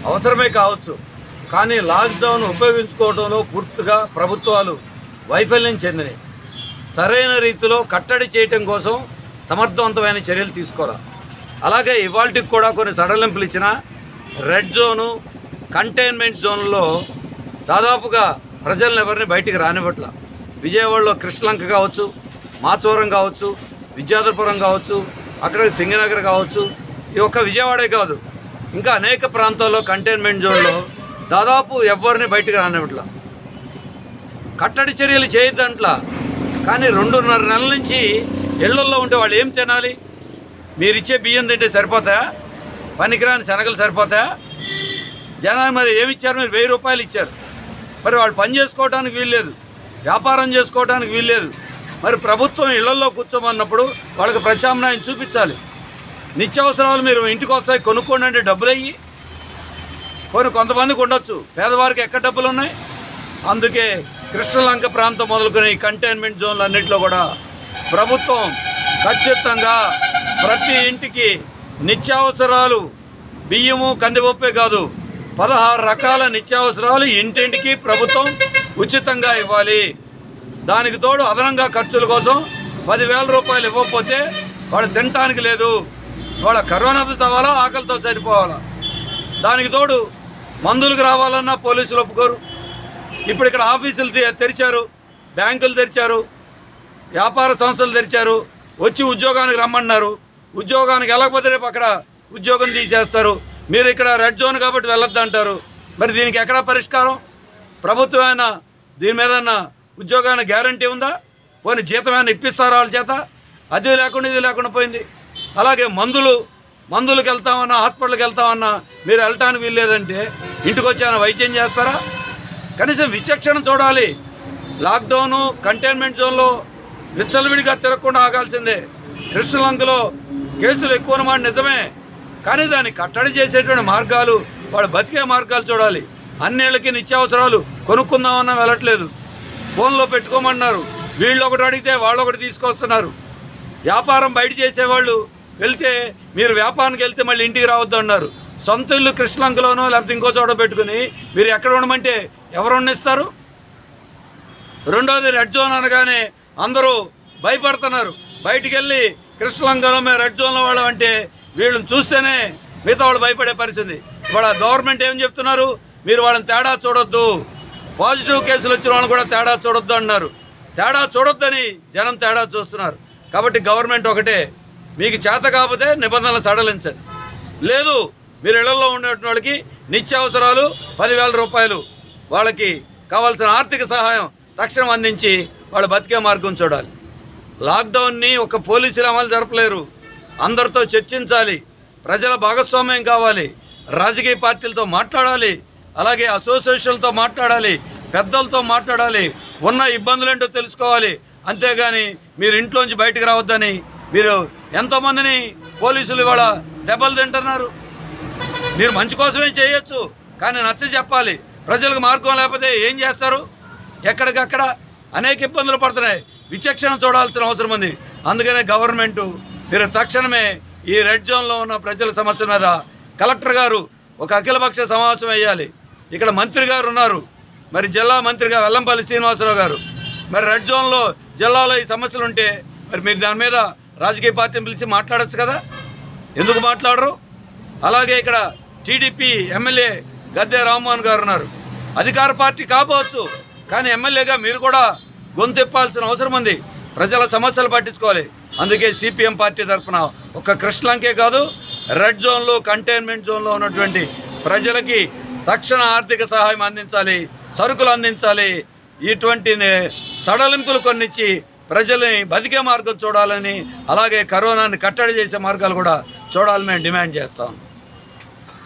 అవసరమే కావచ్చు కానీ లాక్డౌన్ ఉపయోగించుకోవడంలో పూర్తిగా ప్రభుత్వాలు వైఫల్యం చెందినవి సరైన రీతిలో కట్టడి చేయటం కోసం సమర్థవంతమైన చర్యలు తీసుకోరా అలాగే ఇవాళకి కూడా కొన్ని సడలింపులు ఇచ్చిన రెడ్ జోను కంటైన్మెంట్ జోన్లో దాదాపుగా ప్రజలను ఎవరిని బయటికి రానివ్వట్ల విజయవాడలో కృష్ణలంక కావచ్చు మాచవరం కావచ్చు విద్యాధరపురం కావచ్చు అక్కడ సింగనగర్ కావచ్చు ఈ ఒక్క విజయవాడే కాదు ఇంకా అనేక ప్రాంతాల్లో కంటైన్మెంట్ జోన్లో దాదాపు ఎవరిని బయటికి రానివ్వట్ల కట్టడి చర్యలు చేయొద్దంట్లా కానీ రెండున్నర నెలల నుంచి ఇళ్లల్లో ఉంటే వాళ్ళు ఏం తినాలి మీరు ఇచ్చే బియ్యం తింటే సరిపోతాయా పనికిరాని శనగలు సరిపోతాయా జనాలు మరి ఏమి ఇచ్చారు మీరు వెయ్యి రూపాయలు ఇచ్చారు మరి వాళ్ళు పని చేసుకోవడానికి వీల్లేదు వ్యాపారం చేసుకోవడానికి వీల్లేదు మరి ప్రభుత్వం ఇళ్లలో కూర్చోమన్నప్పుడు వాళ్ళకి ప్రత్యామ్నాయం చూపించాలి నిత్యావసరాలు మీరు ఇంటికి వస్తాయి కొనుక్కోండి అంటే డబ్బులు అయ్యి కొన్ని కొంతమందికి ఉండొచ్చు పేదవారికి ఎక్కడ డబ్బులు ఉన్నాయి అందుకే కృష్ణలంక ప్రాంతం మొదలుకొని ఈ కంటైన్మెంట్ జోన్లు అన్నింటిలో కూడా ప్రభుత్వం ఖచ్చితంగా ప్రతి ఇంటికి నిత్యావసరాలు బియ్యము కందిపప్పే కాదు పదహారు రకాల నిత్యావసరాలు ఇంటింటికి ప్రభుత్వం ఉచితంగా ఇవ్వాలి దానికి తోడు అదనంగా ఖర్చుల కోసం పదివేల రూపాయలు ఇవ్వకపోతే వాడు తినటానికి లేదు వాళ్ళ కరోనాతో చవాలా ఆకలితో సరిపోవాలా దానికి తోడు మందులకు రావాలన్నా పోలీసులు ఒప్పుకోరు ఇప్పుడు ఇక్కడ ఆఫీసులు తె- తెరిచారు బ్యాంకులు తెరిచారు వ్యాపార సంస్థలు తెరిచారు వచ్చి ఉద్యోగానికి రమ్మన్నారు ఉద్యోగానికి వెళ్ళకపోతే రేపు అక్కడ ఉద్యోగం తీసేస్తారు మీరు ఇక్కడ రెడ్ జోన్ కాబట్టి వెళ్ళొద్దు అంటారు మరి దీనికి ఎక్కడ పరిష్కారం ప్రభుత్వం అయినా దీని మీద ఉద్యోగానికి గ్యారంటీ ఉందా పోనీ జీతం ఏమైనా ఇప్పిస్తారా వాళ్ళ చేత అది లేకుండా ఇది లేకుండా పోయింది అలాగే మందులు మందులకు వెళ్తామన్నా హాస్పిటల్కి వెళ్తామన్నా మీరు వెళ్ళటానికి వీల్లేదంటే ఇంటికి వచ్చి ఏమైనా వైద్యం చేస్తారా కనీసం విచక్షణ చూడాలి లాక్డౌను కంటైన్మెంట్ జోన్లో విచ్చలవిడిగా తిరగకుండా ఆగాల్సిందే కృష్ణలంకలో కేసులు ఎక్కువ మాట నిజమే కానీ దాన్ని కట్టడి చేసేటువంటి మార్గాలు వాడు బతికే మార్గాలు చూడాలి అన్నేళ్ళకి నిత్యావసరాలు కొనుక్కుందామన్నా వెళ్ళట్లేదు ఫోన్లో పెట్టుకోమన్నారు వీళ్ళు ఒకటి అడిగితే వాళ్ళు ఒకటి తీసుకొస్తున్నారు వ్యాపారం బయట చేసేవాళ్ళు వెళ్తే మీరు వ్యాపారానికి వెళ్తే మళ్ళీ ఇంటికి రావద్దు అన్నారు సొంత ఇల్లు కృష్ణలంకలోనో లేకపోతే ఇంకో చోట పెట్టుకుని మీరు ఎక్కడ ఉండమంటే ఎవరు ఉండనిస్తారు రెండోది రెడ్ జోన్ అనగానే అందరూ భయపడుతున్నారు బయటికి వెళ్ళి కృష్ణలంకలో మేము రెడ్ జోన్లో వాళ్ళం అంటే వీళ్ళని చూస్తేనే మిగతా వాళ్ళు భయపడే పరిస్థితి ఇవాళ గవర్నమెంట్ ఏం చెప్తున్నారు మీరు వాళ్ళని తేడా చూడొద్దు పాజిటివ్ కేసులు వచ్చిన వాళ్ళని కూడా తేడా చూడొద్దు అన్నారు తేడా చూడొద్దని జనం తేడా చూస్తున్నారు కాబట్టి గవర్నమెంట్ ఒకటే మీకు చేత కాకపోతే నిబంధనలు సడలించండి లేదు మీరు ఇళ్లలో ఉండేటువంటి వాళ్ళకి నిత్యావసరాలు పదివేల రూపాయలు వాళ్ళకి కావాల్సిన ఆర్థిక సహాయం తక్షణం అందించి వాళ్ళ బతికే మార్గం చూడాలి లాక్డౌన్ని ఒక పోలీసులు అమలు జరపలేరు అందరితో చర్చించాలి ప్రజల భాగస్వామ్యం కావాలి రాజకీయ పార్టీలతో మాట్లాడాలి అలాగే అసోసియేషన్లతో మాట్లాడాలి పెద్దలతో మాట్లాడాలి ఉన్న ఇబ్బందులేంటో తెలుసుకోవాలి అంతేగాని మీరు ఇంట్లోంచి బయటకు రావద్దని మీరు ఎంతోమందిని పోలీసులు ఇవాళ దెబ్బలు తింటున్నారు మీరు మంచి కోసమే చేయొచ్చు కానీ నచ్చ చెప్పాలి ప్రజలకు మార్గం లేకపోతే ఏం చేస్తారు ఎక్కడికక్కడ అనేక ఇబ్బందులు పడుతున్నాయి విచక్షణ చూడాల్సిన అవసరం ఉంది అందుకనే గవర్నమెంట్ మీరు తక్షణమే ఈ రెడ్ జోన్లో ఉన్న ప్రజల సమస్యల మీద కలెక్టర్ గారు ఒక అఖిలపక్ష సమావేశం వేయాలి ఇక్కడ మంత్రి గారు ఉన్నారు మరి జిల్లా మంత్రిగా వెల్లంపల్లి శ్రీనివాసరావు గారు మరి రెడ్ జోన్లో జిల్లాలో ఈ సమస్యలు ఉంటే మరి మీరు దాని మీద రాజకీయ పార్టీని పిలిచి మాట్లాడొచ్చు కదా ఎందుకు మాట్లాడరు అలాగే ఇక్కడ టీడీపీ ఎమ్మెల్యే గద్దె రామ్మోహన్ గారు ఉన్నారు అధికార పార్టీ కాపోవచ్చు కానీ ఎమ్మెల్యేగా మీరు కూడా గొంతెప్పాల్సిన అవసరం ఉంది ప్రజల సమస్యలు పట్టించుకోవాలి అందుకే సిపిఎం పార్టీ తరఫున ఒక కృష్ణలంకే కాదు రెడ్ జోన్లో కంటైన్మెంట్ జోన్లో ఉన్నటువంటి ప్రజలకి తక్షణ ఆర్థిక సహాయం అందించాలి సరుకులు అందించాలి ఇటువంటి నే- సడలింపులు కొన్నిచ్చి ప్రజల్ని బతికే మార్గం చూడాలని అలాగే కరోనాని కట్టడి చేసే మార్గాలు కూడా చూడాలని మేము డిమాండ్ చేస్తాం